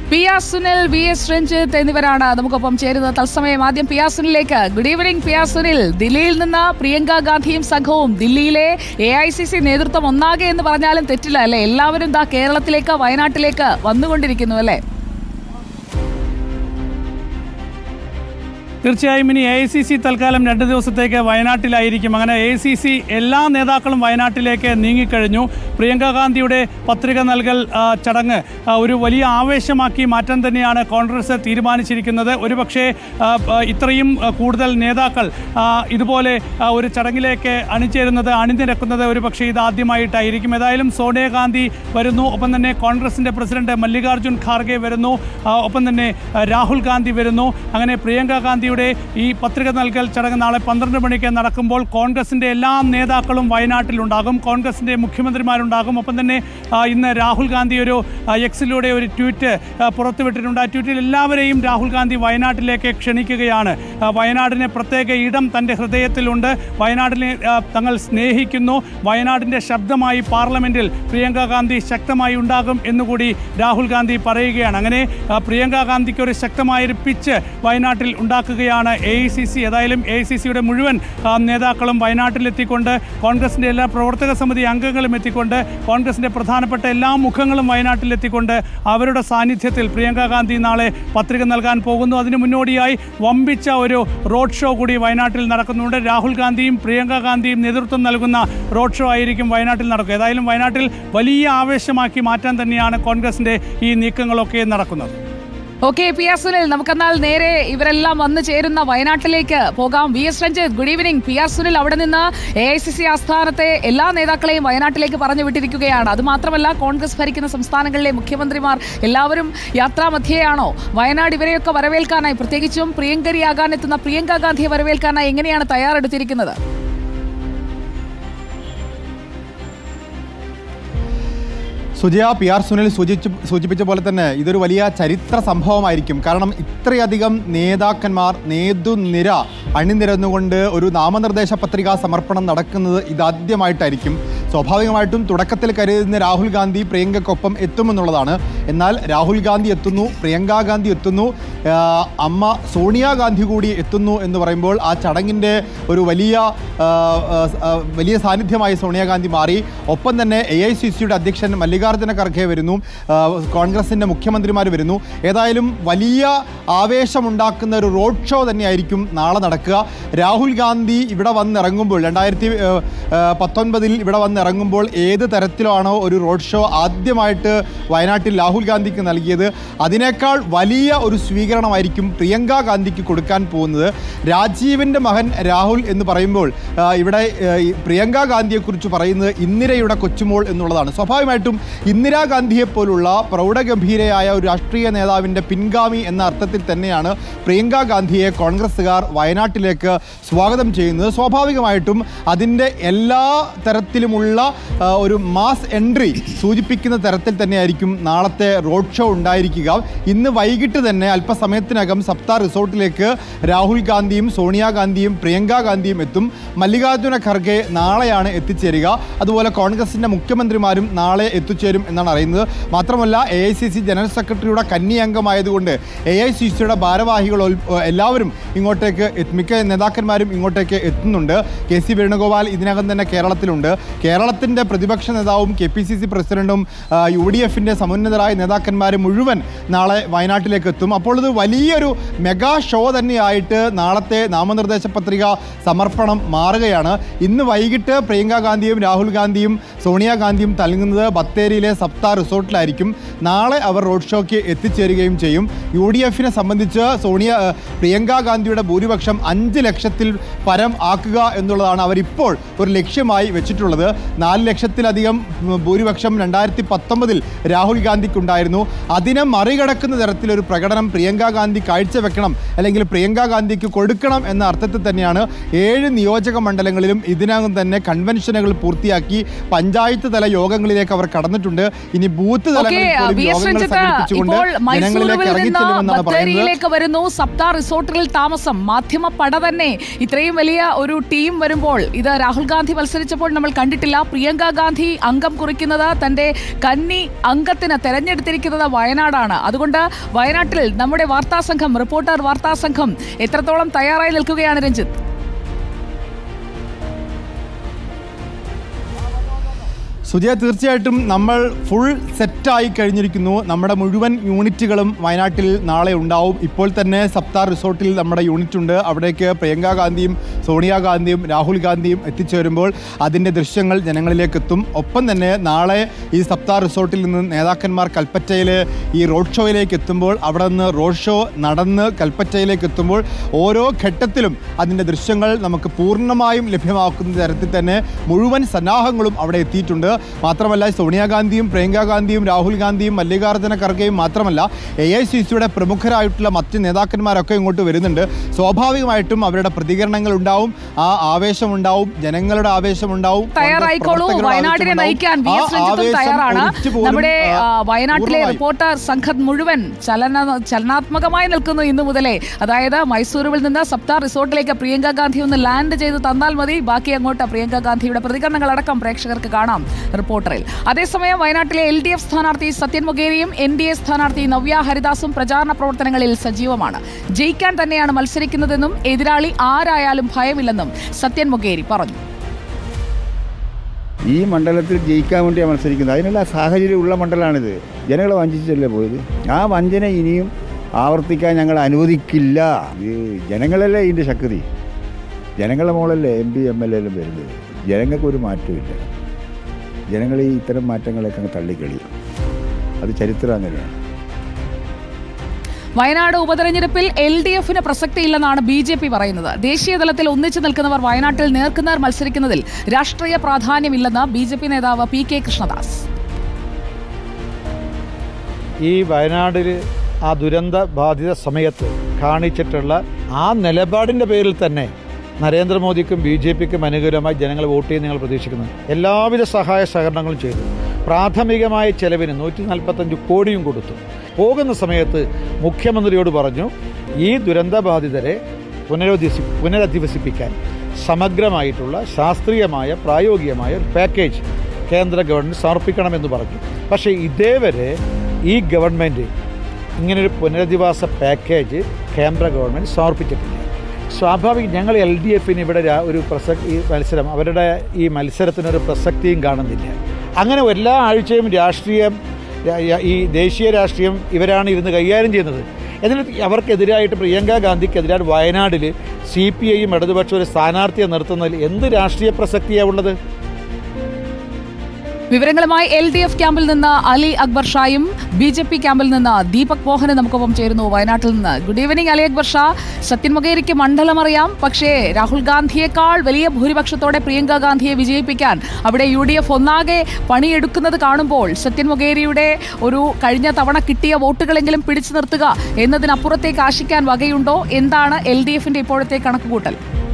P R Sunil V S Ranjith എന്നിവരാണ് നമുക്കൊപ്പം ചേരുന്നത് തത്സമയം ആദ്യം പി ആർ സുനിലേക്ക് good evening P R Sunil ദില്ലിയിൽ നിന്ന് പ്രിയങ്ക ഗാന്ധിയും സംഘവും ദില്ലിയിലെ എ ഐ സി സി നേതൃത്വം ഒന്നാകെ എന്ന് പറഞ്ഞാലും തെറ്റില്ല അല്ലെ എല്ലാവരും ദാ കേരളത്തിലേക്ക് വയനാട്ടിലേക്ക് വന്നുകൊണ്ടിരിക്കുന്നു അല്ലേ തീർച്ചയായും ഇനി എ ഐ സി സി തൽക്കാലം രണ്ട് ദിവസത്തേക്ക് വയനാട്ടിലായിരിക്കും അങ്ങനെ എ സി സി എല്ലാ നേതാക്കളും വയനാട്ടിലേക്ക് നീങ്ങിക്കഴിഞ്ഞു പ്രിയങ്ക ഗാന്ധിയുടെ പത്രിക നൽകൽ ആ, ചടങ്ങ് ആ, ഒരു വലിയ ആവേശമാക്കി മാറ്റാൻ തന്നെയാണ് കോൺഗ്രസ് തീരുമാനിച്ചിരിക്കുന്നത് ഒരുപക്ഷെ ആ, ആ, ഇത്രയും ആ, കൂടുതൽ നേതാക്കൾ ആ, ഇതുപോലെ ആ, ഒരു ചടങ്ങിലേക്ക് അണിചേരുന്നത് അണിനിരക്കുന്നത് ഒരുപക്ഷെ ഇത് ആദ്യമായിട്ടായിരിക്കും ഏതായാലും സോണിയാഗാന്ധി വരുന്നു ഒപ്പം തന്നെ കോൺഗ്രസിൻ്റെ പ്രസിഡന്റ് മല്ലികാർജ്ജുൻ ഖാർഗെ വരുന്നു ആ, ഒപ്പം തന്നെ ആ, രാഹുൽ ഗാന്ധി വരുന്നു അങ്ങനെ പ്രിയങ്ക ഗാന്ധിയുടെ ഈ പത്രിക നൽകൽ ചടങ്ങ് നാളെ പന്ത്രണ്ട് മണിക്ക് നടക്കുമ്പോൾ കോൺഗ്രസിൻ്റെ എല്ലാ നേതാക്കളും വയനാട്ടിലുണ്ടാകും കോൺഗ്രസിൻ്റെ മുഖ്യമന്ത്രിമാരുണ്ടാകും ഒപ്പം തന്നെ ആ, ഇന്ന് രാഹുൽ ഗാന്ധി ഒരു ആ, എക്സിലൂടെ ഒരു ട്വീറ്റ് ആ, പുറത്തുവിട്ടിട്ടുണ്ട് ആ ട്വീറ്റിൽ എല്ലാവരെയും രാഹുൽ ഗാന്ധി വയനാട്ടിലേക്ക് ക്ഷണിക്കുകയാണ് ആ, വയനാടിന് പ്രത്യേക ഇടം തൻ്റെ ഹൃദയത്തിലുണ്ട് വയനാടിനെ ആ, തങ്ങൾ സ്നേഹിക്കുന്നു വയനാടിൻ്റെ ശബ്ദമായി പാർലമെൻറ്റിൽ പ്രിയങ്ക ഗാന്ധി ശക്തമായി ഉണ്ടാകും എന്നുകൂടി രാഹുൽ ഗാന്ധി പറയുകയാണ് അങ്ങനെ ആ, പ്രിയങ്ക ഗാന്ധിക്ക് ഒരു ശക്തമായൊരു പിച്ച് വയനാട്ടിൽ ഉണ്ടാക്കുകയാണ് എ ഐ സി സി ഏതായാലും എ ഐ സി സിയുടെ മുഴുവൻ ആ, നേതാക്കളും വയനാട്ടിലെത്തിക്കൊണ്ട് കോൺഗ്രസിൻ്റെ എല്ലാ പ്രവർത്തക സമിതി അംഗങ്ങളും എത്തിക്കൊണ്ട് കോൺഗ്രസിൻ്റെ പ്രധാനപ്പെട്ട എല്ലാ മുഖങ്ങളും വയനാട്ടിലെത്തിക്കൊണ്ട് അവരുടെ സാന്നിധ്യത്തിൽ പ്രിയങ്ക ഗാന്ധി നാളെ പത്രിക നൽകാൻ പോകുന്നു അതിന് മുന്നോടിയായി വമ്പിച്ച ഒരു റോഡ് ഷോ കൂടി വയനാട്ടിൽ നടക്കുന്നുണ്ട് രാഹുൽ ഗാന്ധിയും പ്രിയങ്ക ഗാന്ധിയും നേതൃത്വം നൽകുന്ന റോഡ് ഷോ ആയിരിക്കും വയനാട്ടിൽ നടക്കുക ഏതായാലും വയനാട്ടിൽ വലിയ ആവേശമാക്കി മാറ്റാൻ തന്നെയാണ് കോൺഗ്രസിൻ്റെ ഈ നീക്കങ്ങളൊക്കെ നടക്കുന്നത് ഓക്കെ പി ആർ സുനിൽ നമുക്കെന്നാൽ നേരെ ഇവരെല്ലാം വന്നു ചേരുന്ന വയനാട്ടിലേക്ക് പോകാം V S Ranjith good evening P R Sunil അവിടെ നിന്ന് എ ഐ സി സി ആസ്ഥാനത്തെ എല്ലാ നേതാക്കളെയും വയനാട്ടിലേക്ക് പറഞ്ഞു വിട്ടിരിക്കുകയാണ് അത് മാത്രമല്ല കോൺഗ്രസ് ഭരിക്കുന്ന സംസ്ഥാനങ്ങളിലെ മുഖ്യമന്ത്രിമാർ എല്ലാവരും യാത്രാമധ്യേയാണോ വയനാട് ഇവരെയൊക്കെ വരവേൽക്കാനായി പ്രത്യേകിച്ചും പ്രിയങ്കരിയാകാൻ എത്തുന്ന പ്രിയങ്ക ഗാന്ധിയെ വരവേൽക്കാനായി എങ്ങനെയാണ് തയ്യാറെടുത്തിരിക്കുന്നത് സുജയ പി ആർ സുനിൽ സൂചിച്ചു സൂചിപ്പിച്ച പോലെ തന്നെ ഇതൊരു വലിയ ചരിത്ര സംഭവമായിരിക്കും കാരണം ഇത്രയധികം നേതാക്കന്മാർ നേതൃനിര അണിനിരന്നുകൊണ്ട് ഒരു നാമനിർദ്ദേശ പത്രികാ സമർപ്പണം നടക്കുന്നത് ഇതാദ്യമായിട്ടായിരിക്കും സ്വാഭാവികമായിട്ടും തുടക്കത്തിൽ കരുതുന്ന രാഹുൽ ഗാന്ധി പ്രിയങ്കയ്ക്കൊപ്പം എത്തുമെന്നുള്ളതാണ് എന്നാൽ രാഹുൽ ഗാന്ധി എത്തുന്നു പ്രിയങ്ക ഗാന്ധി എത്തുന്നു ആ, അമ്മ സോണിയാഗാന്ധി കൂടി എത്തുന്നു എന്ന് പറയുമ്പോൾ ആ ചടങ്ങിൻ്റെ ഒരു വലിയ ആ, ആ, ആ, വലിയ സാന്നിധ്യമായി സോണിയാഗാന്ധി മാറി ഒപ്പം തന്നെ എ ഐ സി സിയുടെ അധ്യക്ഷൻ മല്ലികാർജ്ജുന ഖർഗെ വരുന്നു ആ, കോൺഗ്രസിൻ്റെ മുഖ്യമന്ത്രിമാർ വരുന്നു ഏതായാലും വലിയ ആവേശമുണ്ടാക്കുന്ന ഒരു റോഡ് ഷോ തന്നെയായിരിക്കും നാളെ നടക്കുക രാഹുൽ ഗാന്ധി ഇവിടെ വന്നിറങ്ങുമ്പോൾ രണ്ടായിരത്തി പത്തൊൻപതിൽ ഇവിടെ വന്നിറങ്ങുമ്പോൾ ഏത് തരത്തിലാണോ ഒരു റോഡ് ഷോ ആദ്യമായിട്ട് വയനാട്ടിൽ രാഹുൽ ഗാന്ധിക്ക് നൽകിയത് അതിനേക്കാൾ വലിയ ഒരു സ്വീകരണമായിരിക്കും പ്രിയങ്ക ഗാന്ധിക്ക് കൊടുക്കാൻ പോകുന്നത് രാജീവിൻ്റെ മകൻ രാഹുൽ എന്ന് പറയുമ്പോൾ ആ, ഇവിടെ ആ, ഈ പ്രിയങ്ക ഗാന്ധിയെക്കുറിച്ച് പറയുന്നത് ഇന്ദിരയുടെ കൊച്ചുമോൾ എന്നുള്ളതാണ് സ്വാഭാവികമായിട്ടും ഇന്ദിരാഗാന്ധിയെ പോലുള്ള പ്രൗഢഗംഭീരയായ ഒരു രാഷ്ട്രീയ നേതാവിൻ്റെ പിൻഗാമി എന്ന അർത്ഥത്തിൽ തന്നെയാണ് പ്രിയങ്ക ഗാന്ധിയെ കോൺഗ്രസ്സുകാർ വയനാട്ടിലേക്ക് സ്വാഗതം ചെയ്യുന്നത് സ്വാഭാവികമായിട്ടും അതിൻ്റെ എല്ലാ തരത്തിലുമുള്ള ആ, ഒരു മാസ് എൻട്രി സൂചിപ്പിക്കുന്ന തരത്തിൽ തന്നെയായിരിക്കും നാളത്തെ റോഡ് ഷോ ഉണ്ടായിരിക്കുക ഇന്ന് വൈകിട്ട് തന്നെ അല്പസമയത്തിനകം സപ്ത റിസോർട്ടിലേക്ക് രാഹുൽ ഗാന്ധിയും സോണിയാഗാന്ധിയും പ്രിയങ്ക ഗാന്ധിയും എത്തും മല്ലികാർജ്ജുന ഖർഗെ നാളെയാണ് എത്തിച്ചേരുക അതുപോലെ കോൺഗ്രസിൻ്റെ മുഖ്യമന്ത്രിമാരും നാളെ എത്തിച്ചേരും എന്നാണ് അറിയുന്നത് മാത്രമല്ല A I C C general സെക്രട്ടറിയുടെ കന്നി അംഗമായതുകൊണ്ട് എ ഐ സി സിയുടെ ഭാരവാഹികൾ ഒൽ- എല്ലാവരും ഇങ്ങോട്ടേക്ക് എത്ത്- മിക്ക നേതാക്കന്മാരും ഇങ്ങോട്ടേക്ക് എത്തുന്നുണ്ട് കെ സി വേണുഗോപാൽ ഇതിനകം തന്നെ കേരളത്തിലുണ്ട് കേരളത്തിൻ്റെ പ്രതിപക്ഷ നേതാവും കെ പി സി സി പ്രസിഡന്റും ആ, യു ഡി എഫിൻ്റെ സമുന്നതരായ നേതാക്കന്മാർ മുഴുവൻ നാളെ വയനാട്ടിലേക്ക് എത്തും അപ്പോൾ ഇത് വലിയൊരു മെഗാ ഷോ തന്നെയായിട്ട് നാളത്തെ നാമനിർദ്ദേശ പത്രിക സമർപ്പണം മാറുകയാണ് ഇന്ന് വൈകിട്ട് പ്രിയങ്ക ഗാന്ധിയും രാഹുൽ ഗാന്ധിയും സോണിയാഗാന്ധിയും തലങ്ങുന്നത് ബത്തേരിയിലെ സപ്ത റിസോർട്ടിലായിരിക്കും നാളെ അവർ റോഡ് ഷോയ്ക്ക് എത്തിച്ചേരുകയും ചെയ്യും യു ഡി എഫിനെ സംബന്ധിച്ച് സോണിയ ഏഹ്, പ്രിയങ്ക ഗാന്ധിയുടെ ഭൂരിപക്ഷം അഞ്ച് ലക്ഷത്തിൽ പരം ആക്കുക എന്നുള്ളതാണ് അവരിപ്പോൾ ഒരു ലക്ഷ്യമായി വെച്ചിട്ടുള്ളത് നാല് ലക്ഷത്തിലധികം ഉം, ഭൂരിപക്ഷം രണ്ടായിരത്തി പത്തൊമ്പതിൽ രാഹുൽ ഗാന്ധിക്കുണ്ടായിരുന്നു അതിനെ മറികടക്കുന്ന തരത്തിലൊരു പ്രകടനം പ്രിയങ്ക ഗാന്ധി കാഴ്ചവെക്കണം അല്ലെങ്കിൽ പ്രിയങ്ക ഗാന്ധിക്ക് കൊടുക്കണം എന്ന അർത്ഥത്തിൽ തന്നെയാണ് ഏഴ് നിയോജക മണ്ഡലങ്ങളിലും ഇതിനകം തന്നെ കൺവെൻഷനുകൾ പൂർത്തിയാക്കി പഞ്ചായത്ത് തല യോഗങ്ങളിലേക്ക് അവർ കടന്നിട്ടുണ്ട് ഇനി ബൂത്ത് ഓക്കെ തലങ്ങളിൽ പോലും വി എസ് യോഗങ്ങൾ രഞ്ജിത്ത് സംഘടിപ്പിച്ചുകൊണ്ട് ഇപ്പോൾ ജനങ്ങളിലേക്ക് മൈസൂരുവിൽ നിന്ന് ഇറങ്ങിച്ചെല്ലുമെന്നാണ് പറയുന്നത് ബത്തേരിയിലേക്ക് വരുന്നു സപ്ത റിസോർട്ടുകളിൽ താമസം മാധ്യമ പട തന്നെ ഇത്രയും വലിയ ഒരു ടീം വരുമ്പോൾ ഇത് രാഹുൽ ഗാന്ധി മത്സരിച്ചപ്പോൾ നമ്മൾ കണ്ടിട്ടില്ല പ്രിയങ്ക ഗാന്ധി അംഗം കുറിക്കുന്നത് തന്റെ കന്നി അംഗത്തിന് തെരഞ്ഞെടുത്തിരിക്കുന്നത് വയനാടാണ് അതുകൊണ്ട് വയനാട്ടിൽ നമ്മുടെ വാർത്താ സംഘം റിപ്പോർട്ടർ വാർത്താ സംഘം എത്രത്തോളം തയ്യാറായി നിൽക്കുകയാണ് രഞ്ജിത്ത് സുജയ തീർച്ചയായിട്ടും നമ്മൾ ഫുൾ സെറ്റായി കഴിഞ്ഞിരിക്കുന്നു നമ്മുടെ മുഴുവൻ യൂണിറ്റുകളും വയനാട്ടിൽ നാളെ ഉണ്ടാവും ഇപ്പോൾ തന്നെ സപ്താർ റിസോർട്ടിൽ നമ്മുടെ യൂണിറ്റ് ഉണ്ട് അവിടേക്ക് പ്രിയങ്ക ഗാന്ധിയും സോണിയാഗാന്ധിയും രാഹുൽ ഗാന്ധിയും എത്തിച്ചേരുമ്പോൾ അതിൻ്റെ ദൃശ്യങ്ങൾ ജനങ്ങളിലേക്ക് എത്തും ഒപ്പം തന്നെ നാളെ ഈ സപ്താർ റിസോർട്ടിൽ നിന്ന് നേതാക്കന്മാർ കൽപ്പറ്റയിൽ ഈ റോഡ് ഷോയിലേക്ക് എത്തുമ്പോൾ അവിടെ നിന്ന് റോഡ് ഷോ നടന്ന് കൽപ്പറ്റയിലേക്ക് എത്തുമ്പോൾ ഓരോ ഘട്ടത്തിലും അതിൻ്റെ ദൃശ്യങ്ങൾ നമുക്ക് പൂർണ്ണമായും ലഭ്യമാക്കുന്ന തരത്തിൽ തന്നെ മുഴുവൻ സന്നാഹങ്ങളും അവിടെ എത്തിയിട്ടുണ്ട് മാത്രമല്ല സോണിയാഗാന്ധിയും പ്രിയങ്ക ഗാന്ധിയും രാഹുൽ ഗാന്ധിയും മല്ലികാർജ്ജുന ഖർഗെയും മാത്രമല്ല എ ഐ സി സിയുടെ പ്രമുഖരായിട്ടുള്ള മറ്റ് നേതാക്കന്മാരൊക്കെ ഇങ്ങോട്ട് വരുന്നുണ്ട് സ്വാഭാവികമായിട്ടും അവരുടെ പ്രതികരണങ്ങൾ ഉണ്ടാവും ആ ആവേശമുണ്ടാവും ജനങ്ങളുടെ ആവേശമുണ്ടാവും കോൺഗ്രസ് തയ്യാറായിക്കോളൂ പ്രവർത്തകരുടെ വയനാടിനെ ആവേശമുണ്ടാവും. നയിക്കാൻ വി ആ എസ് രഞ്ജിത്തും ആവേശം തയ്യാറാണ് ഒരിച്ചു പോലും, നമ്മുടെ ആ, ആ, വയനാട്ടിലെ പൂർണ്ണമായും. റിപ്പോർട്ടർ സംഘം മുഴുവൻ ചലന ചലനാത്മകമായി നിൽക്കുന്നു ഇന്നു മുതലേ അതായത് മൈസൂരുവിൽ നിന്ന് സപ്താർ റിസോർട്ടിലേക്ക് പ്രിയങ്ക ഗാന്ധി ഒന്ന് ലാൻഡ് ചെയ്ത് തന്നാൽ മതി ബാക്കി അങ്ങോട്ട് പ്രിയങ്ക ഗാന്ധിയുടെ പ്രതികരണങ്ങളടക്കം പ്രേക്ഷകർക്ക് കാണാം റിപ്പോർട്ടറിൽ അതേസമയം വയനാട്ടിലെ എൽ ഡി എഫ് സ്ഥാനാർത്ഥി സത്യൻ മൊഗേരിയും എൻ ഡി എ സ്ഥാനാർത്ഥി നവ്യ ഹരിദാസും പ്രചാരണ പ്രവർത്തനങ്ങളിൽ സജീവമാണ് ജയിക്കാൻ തന്നെയാണ് മത്സരിക്കുന്നതെന്നും എതിരാളി ആരായാലും ഭയമില്ലെന്നും സത്യൻ മൊഗേരി പറഞ്ഞു ഈ മണ്ഡലത്തിൽ ജയിക്കാൻ വേണ്ടിയാണ് മത്സരിക്കുന്നത് അതിനുള്ള സാഹചര്യമുള്ള മണ്ഡലമാണിത് ജനങ്ങളെ വഞ്ചിച്ചല്ലേ പോയത് ആ വഞ്ചന ഇനിയും ആവർത്തിക്കാൻ ഞങ്ങൾ അനുവദിക്കില്ല ഇത് ജനങ്ങളല്ലേ ഇതിൻ്റെ ശക്തി ജനങ്ങളുടെ മോളല്ലേ എം പി എം എൽ എല്ലാം വരുന്നത് ജനങ്ങൾക്ക് ഒരു മാറ്റമില്ല ജനങ്ങൾ ഈ ഇത്തരം മാറ്റങ്ങളൊക്കെ അങ്ങ് തള്ളിക്കളിയും അത് ചരിത്രം അങ്ങനെയാണ് വയനാട് ഉപതെരഞ്ഞെടുപ്പിൽ എൽ ഡി എഫിന് പ്രസക്തിയില്ലെന്നാണ് ബി ജെ പി പറയുന്നത് ദേശീയ തലത്തിൽ ഒന്നിച്ചു നിൽക്കുന്നവർ വയനാട്ടിൽ നേർക്കുനേർ മത്സരിക്കുന്നതിൽ രാഷ്ട്രീയ പ്രാധാന്യമില്ലെന്ന് ബി ജെ പി നേതാവ് പി കെ കൃഷ്ണദാസ് ഈ വയനാടിൽ ആ ദുരന്ത ബാധിത സമയത്ത് കാണിച്ചിട്ടുള്ള ആ നിലപാടിൻ്റെ പേരിൽ തന്നെ നരേന്ദ്രമോദിക്കും ബി ജെ പിക്കും അനുകൂലമായി ജനങ്ങൾ വോട്ട് ചെയ്യുന്ന ഞങ്ങൾ പ്രതീക്ഷിക്കുന്നു എല്ലാവിധ സഹായ സഹകരണങ്ങളും ചെയ്തു പ്രാഥമികമായ ചെലവിന് നൂറ്റി നാൽപ്പത്തഞ്ച് കോടിയും കൊടുത്തു പോകുന്ന സമയത്ത് മുഖ്യമന്ത്രിയോട് പറഞ്ഞു ഈ ദുരന്തബാധിതരെ പുനരധിവസി പുനരധിവസിപ്പിക്കാൻ സമഗ്രമായിട്ടുള്ള ശാസ്ത്രീയമായ പ്രായോഗികമായ ഒരു പാക്കേജ് കേന്ദ്ര ഗവൺമെൻറ് സമർപ്പിക്കണമെന്ന് പറഞ്ഞു പക്ഷേ ഇതേവരെ ഈ ഗവൺമെൻറ് ഇങ്ങനൊരു പുനരധിവാസ പാക്കേജ് കേന്ദ്ര ഗവൺമെൻറ് സമർപ്പിച്ചിട്ടില്ല സ്വാഭാവികം ഞങ്ങൾ എൽ ഡി എഫിന് ഇവിടെ രാ- ഒരു പ്രസക്തി ഈ മത്സരം അവരുടെ ഈ മത്സരത്തിനൊരു പ്രസക്തിയും കാണുന്നില്ല അങ്ങനെ എല്ലാ ആഴ്ചയും രാഷ്ട്രീയം ര- യ- ഈ ദേശീയ രാഷ്ട്രീയം ഇവരാണ് ഇരുന്ന് കൈകാര്യം ചെയ്യുന്നത് എന്നിട്ട് അവർക്കെതിരായിട്ട് പ്രിയങ്ക ഗാന്ധിക്കെതിരായിട്ട് വയനാട്ടിൽ സി പി ഐയും ഇടതുപക്ഷം ഒരു സ്ഥാനാർത്ഥിയെ നിർത്തുന്നതിൽ എന്ത് രാഷ്ട്രീയ പ്രസക്തിയാണ് ഉള്ളത് വിവരങ്ങളുമായി എൽ ഡി എഫ് ക്യാമ്പിൽ നിന്ന് അലി അക്ബർ ഷായും ബി ജെ പി ക്യാമ്പിൽ നിന്ന് ദീപക് മോഹനും നമുക്കൊപ്പം ചേരുന്നു വയനാട്ടിൽ നിന്ന് ഗുഡ് ഈവനിങ് അലി അക്ബർ ഷാ സത്യൻ മൊഗേരിക്ക് മണ്ഡലം അറിയാം പക്ഷേ രാഹുൽ ഗാന്ധിയേക്കാൾ വലിയ ഭൂരിപക്ഷത്തോടെ പ്രിയങ്ക ഗാന്ധിയെ വിജയിപ്പിക്കാൻ അവിടെ യു ഡി എഫ് ഒന്നാകെ പണിയെടുക്കുന്നത് കാണുമ്പോൾ സത്യൻ മൊഗേരിയുടെ ഒരു കഴിഞ്ഞ തവണ കിട്ടിയ വോട്ടുകളെങ്കിലും പിടിച്ചു നിർത്തുക എന്നതിനപ്പുറത്തേക്ക് ആശിക്കാൻ വകയുണ്ടോ എന്താണ് എൽ ഡി എഫിന്റെ ഇപ്പോഴത്തെ കണക്കുകൂട്ടൽ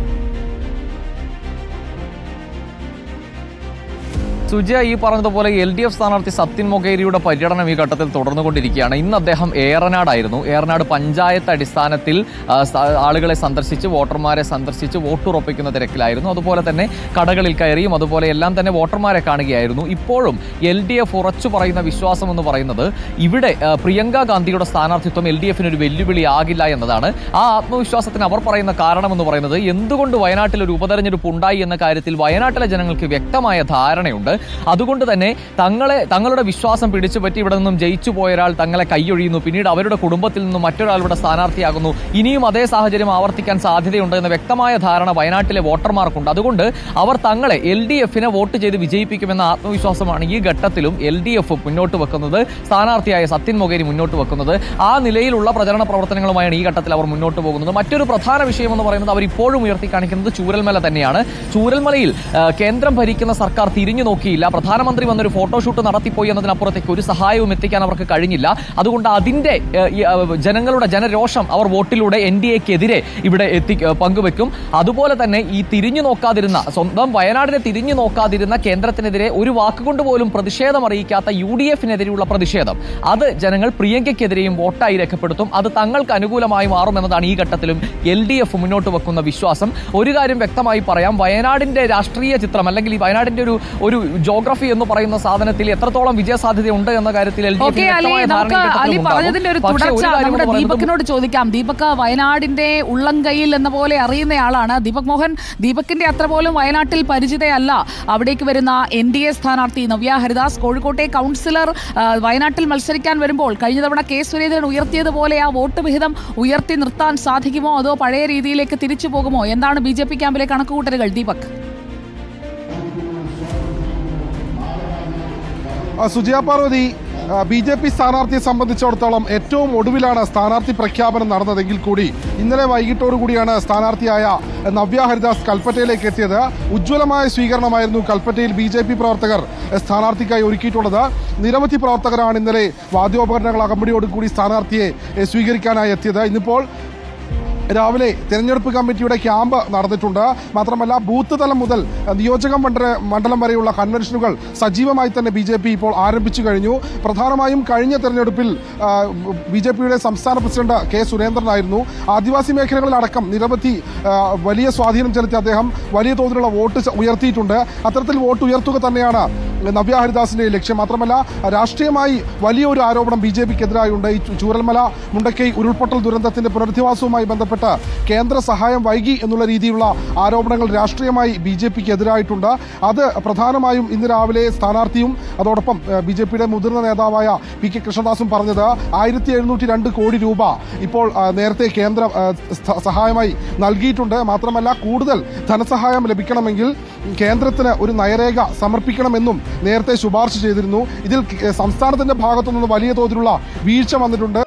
സുജയ ഈ പറഞ്ഞതുപോലെ എൽ ഡി എഫ് സ്ഥാനാർത്ഥി സത്യൻ മൊകേരിയുടെ പര്യടനം ഈ ഘട്ടത്തിൽ തുടർന്നുകൊണ്ടിരിക്കുകയാണ് ഇന്ന് അദ്ദേഹം ഏറനാടായിരുന്നു ഏറനാട് പഞ്ചായത്ത് അടിസ്ഥാനത്തിൽ ആ, സ- ആളുകളെ സന്ദർശിച്ച് വോട്ടർമാരെ സന്ദർശിച്ച് വോട്ടുറപ്പിക്കുന്ന തിരക്കിലായിരുന്നു അതുപോലെ തന്നെ കടകളിൽ കയറിയും അതുപോലെ എല്ലാം തന്നെ വോട്ടർമാരെ കാണുകയായിരുന്നു ഇപ്പോഴും എൽ ഡി എഫ് ഉറച്ചു പറയുന്ന വിശ്വാസം എന്ന് പറയുന്നത് ഇവിടെ ആ, പ്രിയങ്ക ഗാന്ധിയുടെ സ്ഥാനാർത്ഥിത്വം എൽ ഡി എഫിന് ഒരു വെല്ലുവിളി ആകില്ല എന്നതാണ് ആ ആത്മവിശ്വാസത്തിന് അവർ പറയുന്ന കാരണം എന്ന് പറയുന്നത് എന്തുകൊണ്ട് വയനാട്ടിൽ ഒരു ഉപതെരഞ്ഞെടുപ്പ് ഉണ്ടായി എന്ന കാര്യത്തിൽ വയനാട്ടിലെ ജനങ്ങൾക്ക് വ്യക്തമായ ധാരണയുണ്ട് അതുകൊണ്ട് തന്നെ തങ്ങളെ തങ്ങളുടെ വിശ്വാസം പിടിച്ചുപറ്റി ഇവിടെ നിന്നും ജയിച്ചു പോയ ഒരാൾ തങ്ങളെ കൈയൊഴിയുന്നു പിന്നീട് അവരുടെ കുടുംബത്തിൽ നിന്നും മറ്റൊരാളുടെ സ്ഥാനാർത്ഥിയാകുന്നു ഇനിയും അതേ സാഹചര്യം ആവർത്തിക്കാൻ സാധ്യതയുണ്ട് എന്ന വ്യക്തമായ ധാരണ വയനാട്ടിലെ വോട്ടർമാർക്കുണ്ട് അതുകൊണ്ട് അവർ തങ്ങളെ എൽ ഡി എഫിനെ വോട്ട് ചെയ്ത് വിജയിപ്പിക്കുമെന്ന ആത്മവിശ്വാസമാണ് ഈ ഘട്ടത്തിലും എൽ ഡി എഫ് മുന്നോട്ട് വെക്കുന്നത് സ്ഥാനാർത്ഥിയായ സത്യൻ മൊകേരി മുന്നോട്ട് വെക്കുന്നത് ആ നിലയിലുള്ള പ്രചരണ പ്രവർത്തനങ്ങളുമായാണ് ഈ ഘട്ടത്തിൽ അവർ മുന്നോട്ട് പോകുന്നത് മറ്റൊരു പ്രധാന വിഷയം എന്ന് പറയുന്നത് അവർ ഇപ്പോഴും ഉയർത്തി കാണിക്കുന്നത് ചൂരൽമല തന്നെയാണ് ചൂരൽമലയിൽ ആ, കേന്ദ്രം ഭരിക്കുന്ന സർക്കാർ തിരിഞ്ഞു നോക്കി നോക്കിയില്ല പ്രധാനമന്ത്രി വന്നൊരു ഫോട്ടോഷൂട്ട് നടത്തിപ്പോയി എന്നതിനപ്പുറത്തേക്ക് ഒരു സഹായവും എത്തിക്കാൻ അവർക്ക് കഴിഞ്ഞില്ല അതുകൊണ്ട് അതിന്റെ ഏഹ്, ഈ, ഏഹ്, ജനങ്ങളുടെ ജനരോഷം അവർ വോട്ടിലൂടെ എൻ ഡി എക്കെതിരെ ഇവിടെ എത്തി ഏഹ്, പങ്കുവെക്കും അതുപോലെ തന്നെ ഈ തിരിഞ്ഞു നോക്കാതിരുന്ന സ്വന്തം വയനാടിനെ തിരിഞ്ഞു നോക്കാതിരുന്ന കേന്ദ്രത്തിനെതിരെ ഒരു വാക്കുകൊണ്ട് പോലും പ്രതിഷേധം അറിയിക്കാത്ത യു ഡി എഫിനെതിരെയുള്ള പ്രതിഷേധം അത് ജനങ്ങൾ പ്രിയങ്കയ്ക്കെതിരെയും വോട്ടായി രേഖപ്പെടുത്തും അത് തങ്ങൾക്ക് അനുകൂലമായി മാറുമെന്നതാണ് ഈ ഘട്ടത്തിലും എൽ ഡി എഫ് മുന്നോട്ട് വെക്കുന്ന വിശ്വാസം ഒരു കാര്യം വ്യക്തമായി പറയാം വയനാടിന്റെ രാഷ്ട്രീയ ചിത്രം അല്ലെങ്കിൽ ഈ വയനാടിന്റെ ഒരു ഒരു ജോഗ്രഫി എന്ന് പറയുന്ന സാധനത്തിൽ എത്രത്തോളം വിജയസാധ്യത ഉണ്ട് എന്ന കാര്യത്തിൽ എൽ ഡി ഓക്കെ അലി നമുക്ക് അലി പറഞ്ഞതിന്റെ ഒരു തുടർച്ച നമ്മുടെ പറയുന്നത് ദീപകിനോട് ചോദിക്കാം ദീപക് വയനാടിന്റെ ഉള്ളംകൈയിൽ എന്ന പോലെ അറിയുന്നയാളാണ് ദീപക് മോഹൻ ദീപകിന്റെ അത്ര പോലും വയനാട്ടിൽ പരിചിതയല്ല അവിടേക്ക് വരുന്ന എൻ ഡി എ സ്ഥാനാർത്ഥി നവ്യ ഹരിദാസ് കോഴിക്കോട്ടെ കൗൺസിലർ ആ, വയനാട്ടിൽ മത്സരിക്കാൻ വരുമ്പോൾ കഴിഞ്ഞ തവണ കെ സുരേന്ദ്രൻ ഉയർത്തിയതുപോലെ ആ വോട്ട് വിഹിതം ഉയർത്തി നിർത്താൻ സാധിക്കുമോ അതോ പഴയ രീതിയിലേക്ക് തിരിച്ചു പോകുമോ എന്താണ് ബി ജെ പി ക്യാമ്പിലെ കണക്കുകൂട്ടലുകൾ ദീപക് ആ, Sujaya Parvathy B J P സ്ഥാനാർത്ഥിയെ സംബന്ധിച്ചിടത്തോളം ഏറ്റവും ഒടുവിലാണ് സ്ഥാനാർത്ഥി പ്രഖ്യാപനം നടന്നതെങ്കിൽ കൂടി ഇന്നലെ വൈകിട്ടോടുകൂടിയാണ് സ്ഥാനാർത്ഥിയായ നവ്യ ഹരിദാസ് കൽപ്പറ്റയിലേക്ക് എത്തിയത് ഉജ്ജ്വലമായ സ്വീകരണമായിരുന്നു കൽപ്പറ്റയിൽ ബി ജെ പി പ്രവർത്തകർ സ്ഥാനാർത്ഥിക്കായി ഒരുക്കിയിട്ടുള്ളത് നിരവധി പ്രവർത്തകരാണ് ഇന്നലെ വാദ്യോപകരണങ്ങൾ അകമ്പടിയോടുകൂടി സ്ഥാനാർത്ഥിയെ എ, സ്വീകരിക്കാനായി എത്തിയത് ഇന്നിപ്പോൾ രാവിലെ തെരഞ്ഞെടുപ്പ് കമ്മിറ്റിയുടെ ക്യാമ്പ് നടന്നിട്ടുണ്ട് മാത്രമല്ല ബൂത്ത് തലം മുതൽ നിയോജക മണ്ഡല മണ്ഡലം വരെയുള്ള കൺവെൻഷനുകൾ സജീവമായി തന്നെ ബി ജെ പി ഇപ്പോൾ ആരംഭിച്ചു കഴിഞ്ഞു പ്രധാനമായും കഴിഞ്ഞ തെരഞ്ഞെടുപ്പിൽ ബി ജെ പിയുടെ സംസ്ഥാന പ്രസിഡന്റ് കെ സുരേന്ദ്രനായിരുന്നു ആദിവാസി മേഖലകളിലടക്കം നിരവധി ആ, വലിയ സ്വാധീനം ചെലുത്തി അദ്ദേഹം വലിയ തോതിലുള്ള വോട്ട് ച- ഉയർത്തിയിട്ടുണ്ട് അത്തരത്തിൽ വോട്ട് ഉയർത്തുക തന്നെയാണ് നവ്യ ഹരിദാസിന്റെ ലക്ഷ്യം മാത്രമല്ല രാഷ്ട്രീയമായി വലിയൊരു ആരോപണം ബി ജെ പിക്കെതിരായുണ്ട് ഈ ചു- ചൂരൽമല മുണ്ടക്കൈ ഉരുൾപൊട്ടൽ ദുരന്തത്തിന്റെ പുനരധിവാസവുമായി ബന്ധപ്പെട്ട് കേന്ദ്ര സഹായം വൈകി എന്നുള്ള രീതിയിലുള്ള ആരോപണങ്ങൾ രാഷ്ട്രീയമായി ബി ജെ പിക്ക് എതിരായിട്ടുണ്ട് അത് പ്രധാനമായും ഇന്ന് രാവിലെ സ്ഥാനാർത്ഥിയും അതോടൊപ്പം ബി ജെ പിയുടെ മുതിർന്ന നേതാവായ പി കെ കൃഷ്ണദാസും പറഞ്ഞത് ആയിരത്തി എഴുന്നൂറ്റി രണ്ട് കോടി രൂപ ഇപ്പോൾ ആ, നേരത്തെ കേന്ദ്ര ആ, സ്ഥ- സഹായമായി നൽകിയിട്ടുണ്ട് മാത്രമല്ല കൂടുതൽ ധനസഹായം ലഭിക്കണമെങ്കിൽ കേന്ദ്രത്തിന് ഒരു നയരേഖ സമർപ്പിക്കണമെന്നും നേരത്തെ ശുപാർശ ചെയ്തിരുന്നു ഇതിൽ കെ- സംസ്ഥാനത്തിന്റെ ഭാഗത്തു നിന്ന് വലിയ തോതിലുള്ള വീഴ്ച വന്നിട്ടുണ്ട്